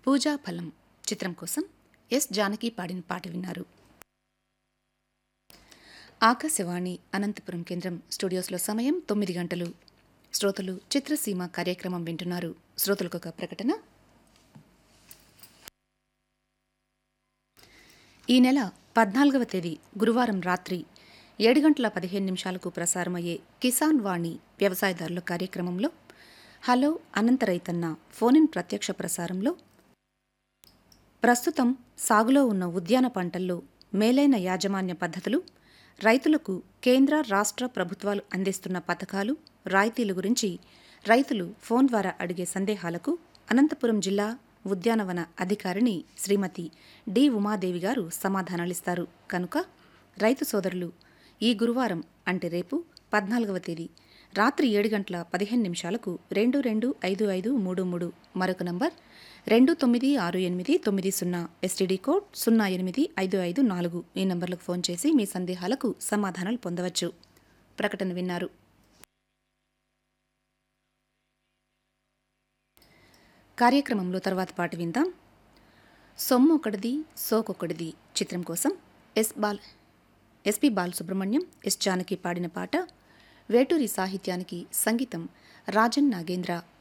పూజా ఫలం చిత్రం కోసం ఎస్ జానకి పాడిన పాట విన్నారు ఆకాశవాణి అనంతపురం కేంద్రం స్టూడియోస్లో సమయం తొమ్మిది గంటలు శ్రోతలు చిత్రసీమ కార్యక్రమం వింటున్నారు శ్రోతలకు ఒక ప్రకటన ఈ నెల పద్నాలుగవ తేదీ గురువారం రాత్రి ఏడు గంటల పదిహేను నిమిషాలకు ప్రసారమయ్యే కిసాన్ వాణి వ్యవసాయదారుల కార్యక్రమంలో హలో అనంత రైతన్న ఫోన్ ప్రత్యక్ష ప్రసారంలో ప్రస్తుతం సాగులో ఉన్న ఉద్యాన పంటల్లో మేలైన యాజమాన్య పద్ధతులు రైతులకు కేంద్ర రాష్ట్ర ప్రభుత్వాలు అందిస్తున్న పథకాలు రాయితీల గురించి రైతులు ఫోన్ ద్వారా అడిగే సందేహాలకు అనంతపురం జిల్లా ఉద్యానవన అధికారిని శ్రీమతి డి ఉమాదేవి గారు సమాధానాలిస్తారు కనుక రైతు సోదరులు ఈ గురువారం అంటే రేపు పద్నాలుగవ తేదీ రాత్రి ఏడు గంటల పదిహేను నిమిషాలకు రెండు రెండు ఐదు ఐదు మూడు మూడు మరొక నంబర్ రెండు తొమ్మిది ఆరు ఎనిమిది తొమ్మిది సున్నా ఎస్టీడీ కోడ్ సున్నా ఎనిమిది ఐదు ఐదు నాలుగు ఈ నంబర్లకు ఫోన్ చేసి మీ సందేహాలకు సమాధానాలు పొందవచ్చు ప్రకటన విన్నారు కార్యక్రమంలో తర్వాత పాట విందాం సొమ్ము ఒకటిది సోకొకటిది చిత్రం కోసం ఎస్ బాల్ ఎస్పి బాలసుబ్రహ్మణ్యం ఎస్ జానకి పాడిన పాట వేటూరి సాహిత్యానికి సంగీతం రాజన్ నాగేంద్ర